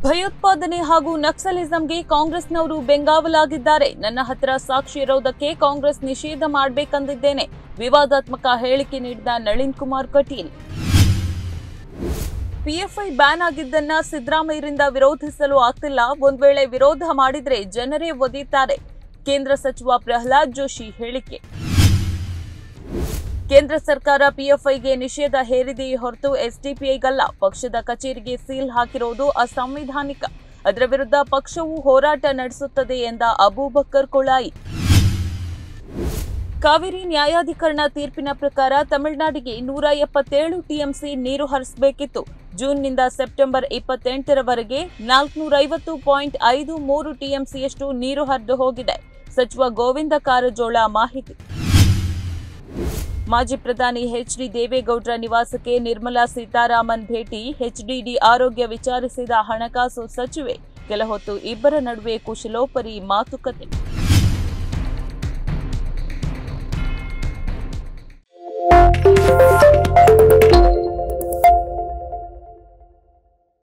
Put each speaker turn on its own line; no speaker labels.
ಭಯೋತ್ಪಾದನೆ ಹಾಗೂ ನಕ್ಸಲಿಸಂಗೆ ಕಾಂಗ್ರೆಸ್ನವರು ಬೆಂಗಾವಲಾಗಿದ್ದಾರೆ ನನ್ನ ಹತ್ರ ಸಾಕ್ಷಿ ಇರೋದಕ್ಕೆ ಕಾಂಗ್ರೆಸ್ ನಿಷೇಧ ಮಾಡಬೇಕಂದಿದ್ದೇನೆ ವಿವಾದಾತ್ಮಕ ಹೇಳಿಕೆ ನೀಡಿದ ನಳಿನ್ ಕುಮಾರ್ ಕಟೀಲ್ ಪಿಎಫ್ಐ ಬ್ಯಾನ್ ಆಗಿದ್ದನ್ನ ಸಿದ್ದರಾಮಯ್ಯರಿಂದ ವಿರೋಧಿಸಲು ಆಗ್ತಿಲ್ಲ ಒಂದ್ ವೇಳೆ ವಿರೋಧ ಮಾಡಿದ್ರೆ ಜನರೇ ಒದೀತಾರೆ ಕೇಂದ್ರ ಸಚಿವ ಪ್ರಹ್ಲಾದ್ ಜೋಶಿ ಹೇಳಿಕೆ ಕೇಂದ್ರ ಸರ್ಕಾರ ಪಿಎಫ್ಐಗೆ ನಿಷೇಧ ಹೇರಿದೆಯೇ ಹೊರತು ಎಸ್ಡಿಪಿಐಗಲ್ಲ ಪಕ್ಷದ ಕಚೇರಿಗೆ ಸೀಲ್ ಹಾಕಿರೋದು ಅಸಂವಿಧಾನಿಕ ಅದರ ವಿರುದ್ಧ ಪಕ್ಷವು ಹೋರಾಟ ನಡೆಸುತ್ತದೆ ಎಂದ ಅಬೂಬಕ್ಕರ್ ಕೊಳಾಯಿ ಕಾವೇರಿ ನ್ಯಾಯಾಧಿಕರಣ ತೀರ್ಪಿನ ಪ್ರಕಾರ ತಮಿಳುನಾಡಿಗೆ ನೂರ ಎಪ್ಪತ್ತೇಳು ಟಿಎಂಸಿ ನೀರು ಹರಿಸಬೇಕಿತ್ತು ಜೂನ್ನಿಂದ ಸೆಪ್ಟೆಂಬರ್ ಇಪ್ಪತ್ತೆಂಟರವರೆಗೆ ನಾಲ್ಕುನೂರ ಐವತ್ತು ಪಾಯಿಂಟ್ ಐದು ಮೂರು ಟಿಎಂಸಿಯಷ್ಟು ನೀರು ಹರಿದು ಹೋಗಿದೆ ಸಚಿವ ಗೋವಿಂದ ಕಾರಜೋಳ ಮಾಹಿತಿ ಮಾಜಿ ಪ್ರಧಾನಿ ಎಚ್ಡಿ ದೇವೇಗೌಡರ ನಿವಾಸಕ್ಕೆ ನಿರ್ಮಲಾ ಸೀತಾರಾಮನ್ ಭೇಟಿ ಎಚ್ಡಿಡಿ ಆರೋಗ್ಯ ವಿಚಾರಿಸಿದ ಹಣಕಾಸು ಸಚಿವೆ ಕೆಲ ಹೊತ್ತು ಇಬ್ಬರ ನಡುವೆ ಕುಶಲೋಪರಿ ಮಾತುಕತೆ